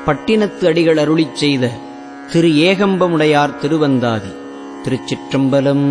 பட்டினத்து அடிகள் அருளிச் செய்த திரு ஏகம்பமுடையார் திருவந்தாதி திருச்சிற்றம்பலம்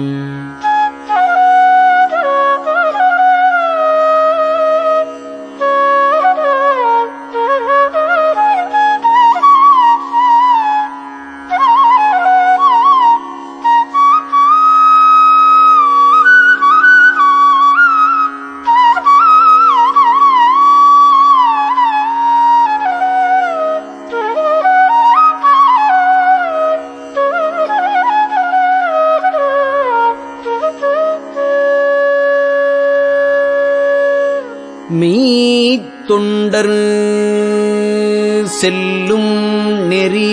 மீத்தொண்டர் செல்லும் நெறி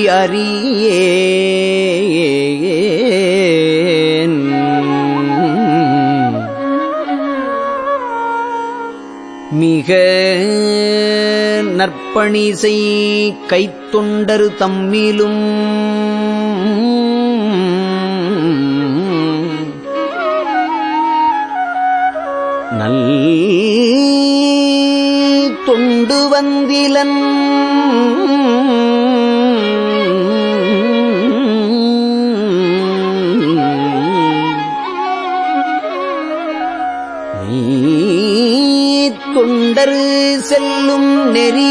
அறியேன் மிக நற்பணிசை கைத்தொண்டர் தம்மிலும் நல் தொண்டு வந்திலன் நீ தொண்டர் செல்லும் நெறி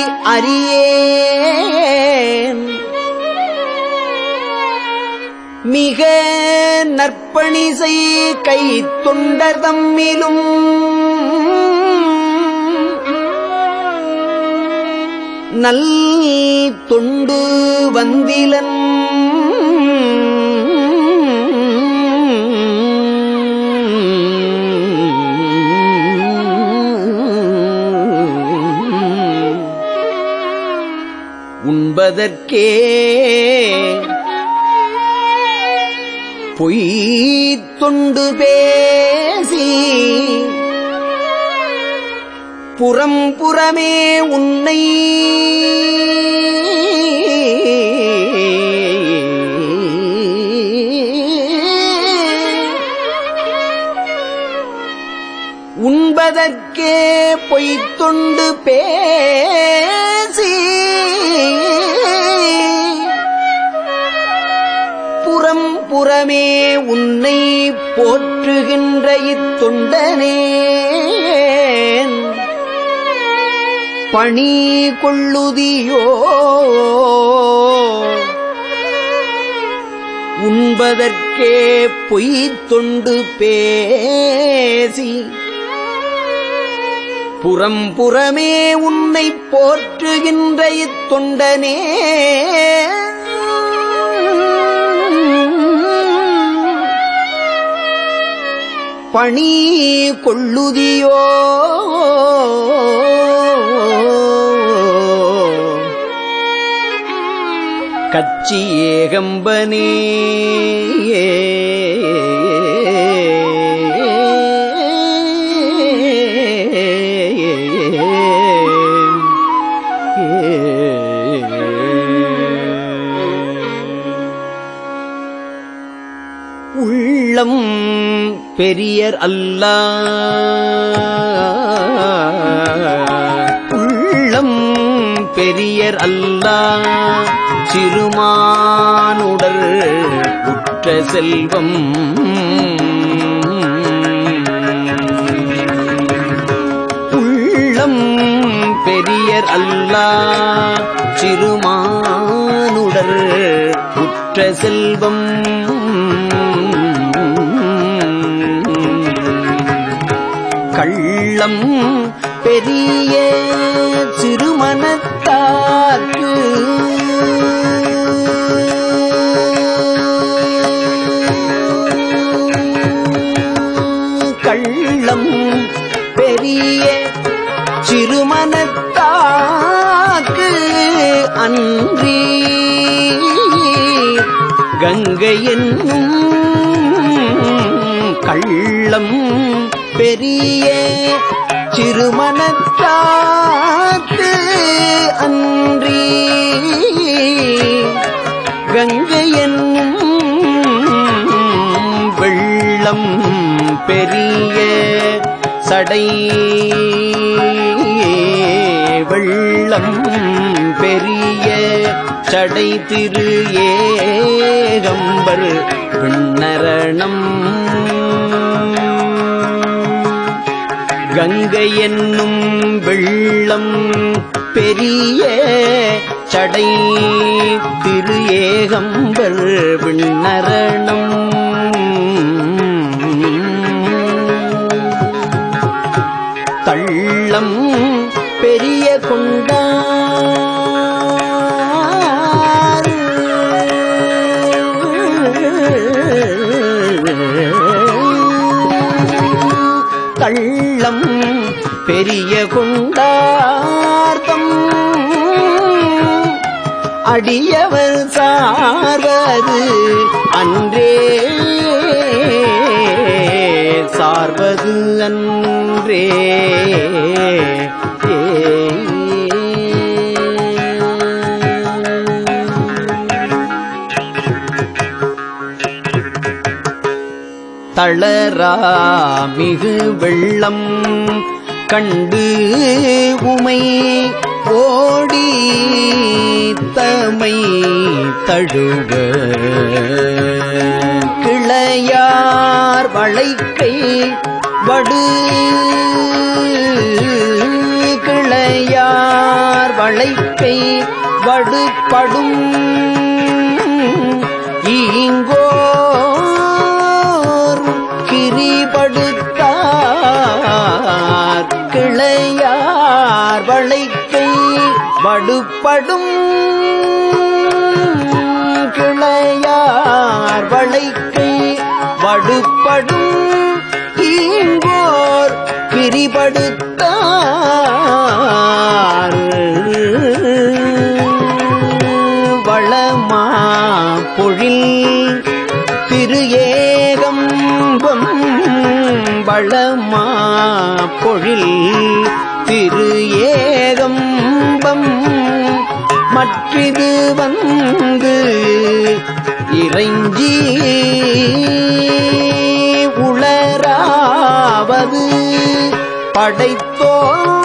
அறியேன் மிக நற்பணிசை கை தொண்டர் தம்மிலும் நல் தொண்டு வந்திலன் உண்பதற்கே பொய் தொண்டு பேசி புறம் புறமே உன்னை உண்பதற்கே பொய்த்தொண்டு பேசி புறம் புறமே உன்னை போற்றுகின்ற இத்தொண்டனே பணி கொள்ளுதியோ உண்பதற்கே பொய் தொண்டு பேசி புறம் புறமே உன்னை போற்றுகின்ற இத்தொண்டனே பணி கொள்ளுதியோ கச்சி ஏகம்பனே உள்ளம் பெரியர் அல்ல உள்ளம் பெரியர் அல்ல சிறுமானுடர் உற்ற செல்வம் உள்ளம் பெரியர் அல்ல சிறுமானுடர் உற்ற செல்வம் கள்ளம் பெரிய சிறுமனத்தாக்கு கள்ளம் பெரிய சிறுமனத்தாக்கு அன்றி கங்கை என்னும் கள்ளம் பெரிய சிறுமனத்தாக்கு அன்றி கங்கை என்னும் வெள்ளம் பெரிய சடை வெள்ள தள்ளம் பெரிய சடை திரு ஏகம்பர் விண்ணரணம் கங்கை என்னும் வெள்ளம் பெரிய சடை திரு ஏகம்பர் விண்ணரணம் தள்ளம் பெரிய கொண்டார் தள்ளம் பெரிய கொண்டார்த்தம் அடியவர் சார்வது அன்றே சார்வது அன்றே தளரா மிகு வெள்ளம் கண்டு உமை ஓடி தமை தழுவ கிளையார் வளைக்கை வடு கிளையார் வளைக்கை வடுபடும் ஈங்கோர் கிரிபடுத்தார் கிளையார் வளைக்கை வடுப்படும் கிளையார் வளைக்கை வடுப்படும் ஈங்கோர் கிரிபடுத்தார் வளமா பொழில் திரு ஏகம்பம் வளமா பொழில் திரு ஏகம்பம் மற்றிது வந்து இறைஞ்சி உளராவது படைத்தோ